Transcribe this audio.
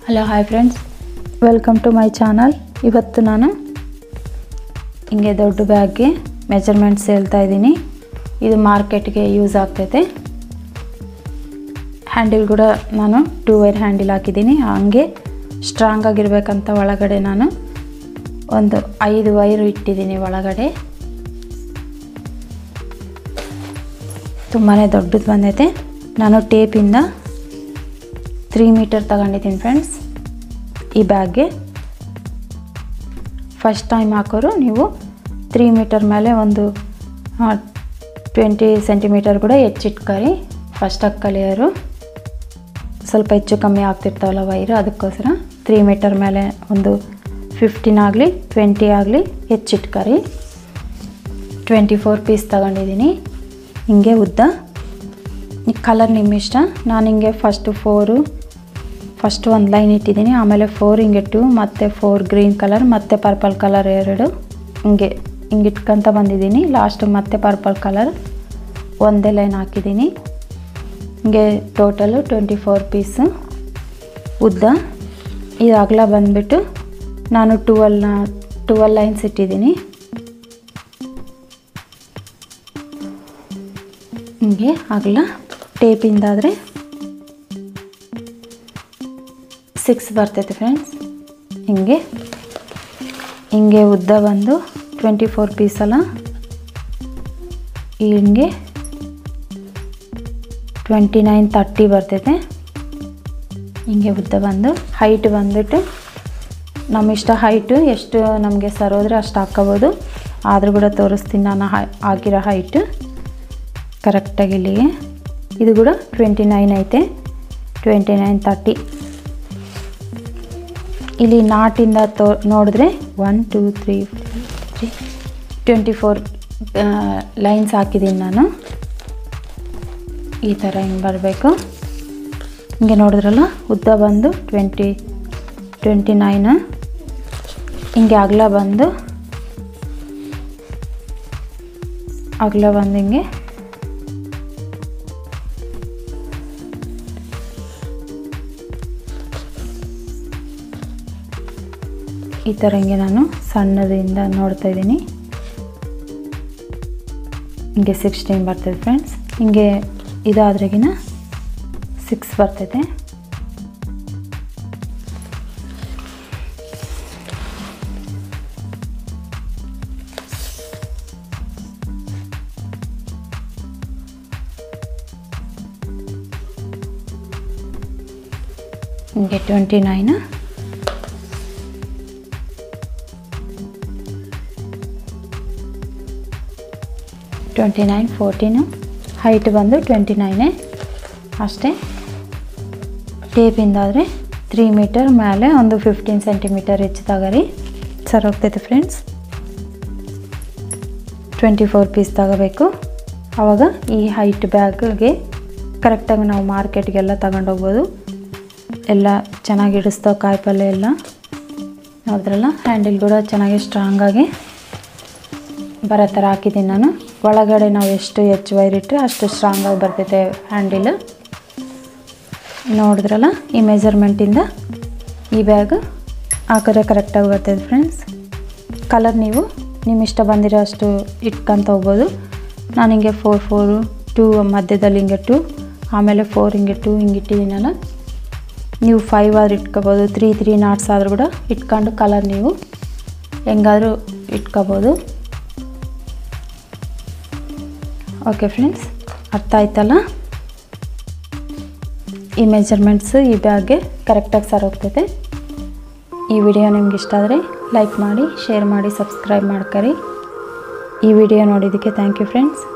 hello hi friends welcome to my channel ಇವತ್ತು ನಾನು ಹಿಂಗೆ ದೊಡ್ಡ ಬ್ಯಾಗ್ಗೆ ಮೆಜರ್ಮೆಂಟ್ಸ್ ಹೇಳ್ತಾ ಇದ್ದೀನಿ ಇದು ಮಾರ್ಕೆಟ್ಗೆ ಯೂಸ್ ಆಗ್ತೈತೆ ಹ್ಯಾಂಡಿಲ್ ಕೂಡ ನಾನು ಟೂ ವೈರ್ ಹ್ಯಾಂಡಿಲ್ ಹಾಕಿದ್ದೀನಿ ಹಂಗೆ ಸ್ಟ್ರಾಂಗ್ ಆಗಿರ್ಬೇಕಂತ ಒಳಗಡೆ ನಾನು ಒಂದು ಐದು ವೈರ್ ಇಟ್ಟಿದ್ದೀನಿ ಒಳಗಡೆ ತುಂಬಾ ದೊಡ್ಡದು ಬಂದೈತೆ ನಾನು ಟೇಪಿಂದ ತ್ರೀ ಮೀಟರ್ ತಗೊಂಡಿದ್ದೀನಿ ಫ್ರೆಂಡ್ಸ್ ಈ ಬ್ಯಾಗ್ಗೆ ಫಸ್ಟ್ ಟೈಮ್ ಹಾಕೋರು ನೀವು ತ್ರೀ ಮೀಟರ್ ಮೇಲೆ ಒಂದು ಟ್ವೆಂಟಿ ಸೆಂಟಿಮೀಟರ್ ಕೂಡ ಹೆಚ್ಚಿಟ್ಕೊರಿ ಫಸ್ಟಾಗಿ ಕಲಿಯೋರು ಸ್ವಲ್ಪ ಹೆಚ್ಚು ಕಮ್ಮಿ ಆಗ್ತಿರ್ತಾವಲ್ಲ ವೈರು ಅದಕ್ಕೋಸ್ಕರ ತ್ರೀ ಮೀಟರ್ ಮೇಲೆ ಒಂದು ಫಿಫ್ಟೀನ್ ಆಗಲಿ ಟ್ವೆಂಟಿ ಆಗಲಿ ಹೆಚ್ಚಿಟ್ಕೊರಿ ಟ್ವೆಂಟಿ ಫೋರ್ ಪೀಸ್ ತಗೊಂಡಿದ್ದೀನಿ ಹಿಂಗೆ ಉದ್ದ ಈ ಕಲರ್ ನಿಮ್ಮ ಇಷ್ಟ ನಾನು ಹಿಂಗೆ ಫಸ್ಟು ಫೋರು ಫಸ್ಟ್ ಒಂದು ಲೈನ್ ಇಟ್ಟಿದ್ದೀನಿ ಆಮೇಲೆ ಫೋರ್ ಹಿಂಗೆ ಟು ಮತ್ತು ಫೋರ್ ಗ್ರೀನ್ ಕಲರ್ ಮತ್ತು ಪರ್ಪಲ್ ಕಲರ್ ಎರಡು ಹಿಂಗೆ ಹಿಂಗೆ ಇಟ್ಕೊಂತ ಬಂದಿದ್ದೀನಿ ಲಾಸ್ಟ್ ಮತ್ತೆ ಪರ್ಪಲ್ ಕಲರ್ ಒಂದೇ ಲೈನ್ ಹಾಕಿದ್ದೀನಿ ಹಿಂಗೆ ಟೋಟಲು ಟ್ವೆಂಟಿ ಫೋರ್ ಪೀಸು ಉದ್ದ ಇದು ಅಗಲ ಬಂದುಬಿಟ್ಟು ನಾನು ಟುವೆಲ್ನ ಟುವೆಲ್ ಲೈನ್ಸ್ ಇಟ್ಟಿದ್ದೀನಿ ಹಿಂಗೆ ಅಗಲ ಟೇಪಿಂದಾದರೆ ಸಿಕ್ಸ್ ಬರ್ತೈತೆ ಫ್ರೆಂಡ್ಸ್ ಹಿಂಗೆ ಹಿಂಗೆ ಉದ್ದ ಬಂದು ಟ್ವೆಂಟಿ ಫೋರ್ ಪೀಸಲ್ಲ ಹಿಂಗೆ ಟ್ವೆಂಟಿ ನೈನ್ ತರ್ಟಿ ಬರ್ತೈತೆ ಹಿಂಗೆ ಉದ್ದ ಬಂದು ಹೈಟ್ ಬಂದುಬಿಟ್ಟು ನಮ್ಮ ಇಷ್ಟ ಹೈಟು ಎಷ್ಟು ನಮಗೆ ಸರೋದ್ರೆ ಅಷ್ಟು ಹಾಕ್ಕೋಬೋದು ಆದರೂ ಕೂಡ ತೋರಿಸ್ತೀನಿ ನಾನು ಹೈ ಹಾಕಿರೋ ಹೈಟು ಕರೆಕ್ಟಾಗಿ ಇಲ್ಲಿಗೆ ಇದು ಕೂಡ ಟ್ವೆಂಟಿ ನೈನ್ ಐತೆ ಟ್ವೆಂಟಿ ನೈನ್ ತರ್ಟಿ ಇಲ್ಲಿ ನಾಟಿಂದ ತೋ ನೋಡಿದ್ರೆ one two three three twenty four lines ಹಾಕಿದ್ದೀನಿ ನಾನು ಈ ಥರ ಹಿಂಗೆ ಬರಬೇಕು ಹಿಂಗೆ ನೋಡಿದ್ರಲ್ಲ ಉದ್ದ ಬಂದು ಟ್ವೆಂಟಿ ಟ್ವೆಂಟಿ ನೈನ್ ಹಿಂಗೆ ಅಗಲ ಬಂದು ಅಗಲ ಬಂದು ಹಿಂಗೆ ಈ ಥರ ಹಿಂಗೆ ನಾನು ಸಣ್ಣದಿಂದ ನೋಡ್ತಾ ಇದ್ದೀನಿ ಹಿಂಗೆ ಸಿಕ್ಸ್ಟೀನ್ ಬರ್ತದೆ ಫ್ರೆಂಡ್ಸ್ ಹಿಂಗೆ ಇದಾದ್ರೆಗಿನ ಸಿಕ್ಸ್ ಬರ್ತೈತೆ ಹಿಂಗೆ twenty nine twenty nine fourteen height ಬಂದು ಟ್ವೆಂಟಿ ನೈನೇ ಅಷ್ಟೇ ಟೇಪಿಂದಾದರೆ ತ್ರೀ ಮೀಟರ್ ಮೇಲೆ ಒಂದು ಫಿಫ್ಟೀನ್ ಸೆಂಟಿಮೀಟರ್ ಹೆಚ್ಚು ತಗರಿ ಸರ್ ಹೋಗ್ತೈತೆ ಫ್ರೆಂಡ್ಸ್ ಟ್ವೆಂಟಿ ಫೋರ್ ಪೀಸ್ ತಗೋಬೇಕು ಆವಾಗ ಈ ಹೈಟ್ ಬ್ಯಾಗ್ಗೆ ಕರೆಕ್ಟಾಗಿ ನಾವು ಮಾರ್ಕೆಟ್ಗೆಲ್ಲ ತಗೊಂಡೋಗ್ಬೋದು ಎಲ್ಲ ಚೆನ್ನಾಗಿ ಇಡಿಸ್ತಾವೆ ಕಾಯಿಪಲ್ಯ ಎಲ್ಲ ನೋಡಿದ್ರಲ್ಲ ಹ್ಯಾಂಡಲ್ ಕೂಡ ಚೆನ್ನಾಗಿ ಸ್ಟ್ರಾಂಗಾಗಿ ಬರೋ ಥರ ಹಾಕಿದ್ದೀನಿ ನಾನು ಒಳಗಡೆ ನಾವು ಎಷ್ಟು ಹೆಚ್ಚು ವೈರ್ ಇಟ್ಟರೆ ಅಷ್ಟು ಸ್ಟ್ರಾಂಗಾಗಿ ಬರ್ತೈತೆ ಹ್ಯಾಂಡಿಲ್ ನೋಡಿದ್ರಲ್ಲ ಈ ಮೆಜರ್ಮೆಂಟಿಂದ ಈ ಬ್ಯಾಗ್ ಹಾಕಿದ್ರೆ ಕರೆಕ್ಟಾಗಿ ಬರ್ತೈತೆ ಫ್ರೆಂಡ್ಸ್ ಕಲರ್ ನೀವು ನಿಮ್ಮ ಇಷ್ಟ ಬಂದಿರೋ ಅಷ್ಟು ಇಟ್ಕೊಂತ ಹೋಗ್ಬೋದು ನಾನು ಹಿಂಗೆ ಫೋರ್ ಫೋರು ಟೂ ಮಧ್ಯದಲ್ಲಿ ಹಿಂಗೆ ಟೂ ಆಮೇಲೆ ಫೋರ್ ಹಿಂಗೆ ಟೂ ಹಿಂಗೆ ಇಟ್ಟಿದ್ದೀನಲ್ಲ ನೀವು ಫೈವ್ ಆದ್ರೂ ಇಟ್ಕೋಬೋದು ತ್ರೀ ತ್ರೀ ನಾಟ್ಸ್ ಆದರೂ ಕೂಡ ಇಟ್ಕೊಂಡು ಕಲರ್ ನೀವು ಹೆಂಗಾದರೂ ಇಟ್ಕೋಬೋದು ಓಕೆ ಫ್ರೆಂಡ್ಸ್ ಅರ್ಥ ಆಯ್ತಲ್ಲ ಈ ಮೆಜರ್ಮೆಂಟ್ಸು ಈ ಬ್ಯಾಗ್ಗೆ ಕರೆಕ್ಟಾಗಿ ಸರ್ ಹೋಗ್ತೈತೆ ಈ ವಿಡಿಯೋ ನಿಮ್ಗೆ ಇಷ್ಟ ಆದರೆ ಲೈಕ್ ಮಾಡಿ ಶೇರ್ ಮಾಡಿ ಸಬ್ಸ್ಕ್ರೈಬ್ ಮಾಡ್ಕೊರಿ ಈ ವಿಡಿಯೋ ನೋಡಿದ್ದಕ್ಕೆ ಥ್ಯಾಂಕ್ ಯು ಫ್ರೆಂಡ್ಸ್